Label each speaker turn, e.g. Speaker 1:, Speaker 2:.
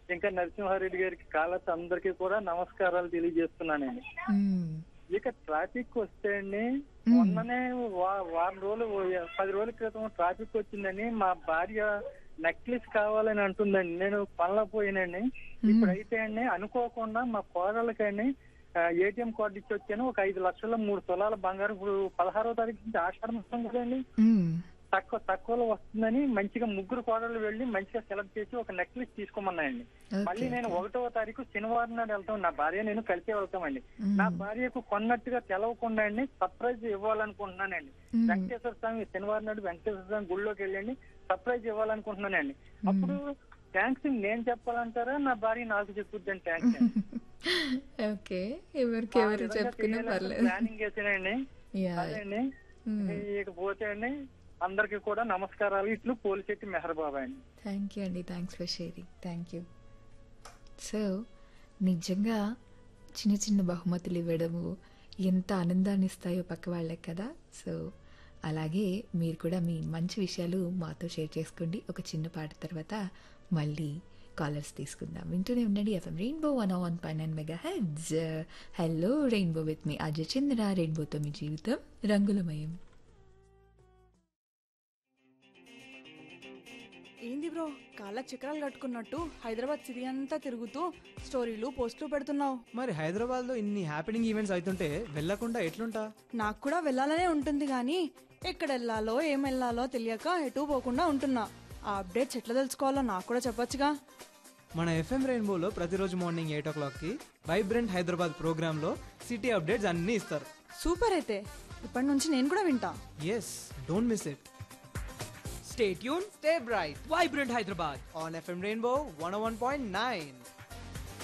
Speaker 1: ఇంకా నరసింహారెడ్డి గారికి కాలర్స్ అందరికీ కూడా నమస్కారాలు తెలియజేస్తున్నానండి
Speaker 2: మ్మ్.
Speaker 1: ఇక ట్రాఫిక్ వస్తే అండి మొన్ననే వా- వారం రోజులు పది రోజుల క్రితం ట్రాఫిక్ వచ్చిందని మా భార్య నెక్లెస్ కావాలని అంటుందండి నేను పనుల పోయినండి ఇప్పుడైతే అండి అనుకోకుండా మా కోడలకండి ఏటీఎం కార్డు ఇచ్చి వచ్చాను ఒక ఐదు లక్షల మూడు తులాల బంగారం ఇప్పుడు పదహారో తారీఖు నుంచి ఆషాఢ మాసం కదండి
Speaker 2: మ్మ్.
Speaker 1: తక్కువ తక్కువలో వస్తుందని మంచిగా ముగ్గురు కోడలు వెళ్ళి మంచిగా సెలెక్ట్ చేసి ఒక నెక్లెస్ తీసుకోమన్నాయండి
Speaker 2: ఓకే,
Speaker 1: మళ్ళీ నేను
Speaker 2: ఓకే.
Speaker 1: ఒకటవ తారీఖు శనివారం నాడు వెళ్తాం నా భార్య నేను కలిసే వెళ్తామండి
Speaker 2: మ్మ్.
Speaker 1: నా భార్యకు కొన్నట్టుగా తెలవకుండా అండి సర్ప్రైజ్ ఇవ్వాలనుకుంటున్నానండి
Speaker 2: మ్మ్.
Speaker 1: వెంకటేశ్వర స్వామి శనివారం నాడు వెంకటేశ్వర స్వామి గుళ్ళోకి వెళ్ళండి సర్ప్రైజ్ ఇవ్వాలనుకుంటున్నానండి అప్పుడు థ్యాంక్స్ నేను చెప్పాలంటారా నా భార్య నాకు చెప్పుద్దని థ్యాంక్స్
Speaker 2: ఓకే ఎవరికి ఎవరు చెప్పుకున్నా పర్లేదు
Speaker 1: ప్లానింగ్ చేసానండి
Speaker 2: యా
Speaker 1: అదండి
Speaker 2: మ్మ్.
Speaker 1: ఇకపోతే అండి అందరికి కూడా నమస్కారాలు ఇట్లు పోలిచెట్టి మెహర్బాబా అండి
Speaker 2: థ్యాంక్ యూ అండి thanks for sharing thank you so నిజంగా చిన్న చిన్న బహుమతులు ఇవ్వడము ఎంత ఆనందాన్ని ఇస్తాయో పక్క వాళ్ళకి కదా సో అలాగే మీరు కూడా మీ మంచి విషయాలు మాతో షేర్ చేసుకోండి ఒక చిన్న పాట తర్వాత మళ్ళీ కాలర్స్ తీసుకుందాం వింటూనే ఉండండి FM rainbow one one point nine mega heads hello rainbow with మీ అజయ్ చంద్ర రెయిన్బోతో మీ జీవితం రంగులమయం
Speaker 3: ఏంది బ్రో కాళ్ళ చక్రాలు కట్టుకున్నట్టు హైదరాబాద్ సిటీ అంతా తిరుగుతూ స్టోరీలు పోస్టులు పెడుతున్నావు
Speaker 4: మరి హైదరాబాద్ లో ఇన్ని హ్యాపెనింగ్ ఈవెంట్స్ అవుతుంటే వెళ్ళకుండా ఎట్లుంటా
Speaker 3: నాకు కూడా వెళ్ళాలనే ఉంటుంది కానీ ఎక్కడ వెళ్ళాలో ఏం వెళ్ళాలో తెలియక ఎటు పోకుండా ఉంటున్నా ఆ అప్డేట్స్ ఎట్లా తెలుసుకోవాలో నాకు కూడా చెప్పొచ్చుగా
Speaker 4: మన ఎఫ్ఎం రెయిన్బోలో ప్రతిరోజు మార్నింగ్ ఎయిట్ ఓ క్లాక్కి వైబ్రెంట్ హైదరాబాద్ ప్రోగ్రాంలో సిటీ అప్డేట్స్ అన్నీ ఇస్తారు
Speaker 3: సూపర్ అయితే ఇప్పటి నుంచి నేను కూడా వింటా
Speaker 4: yes don't miss it stay tune stay bright
Speaker 5: Vibrant Hyderabad.
Speaker 4: On FM rainbow one one point nine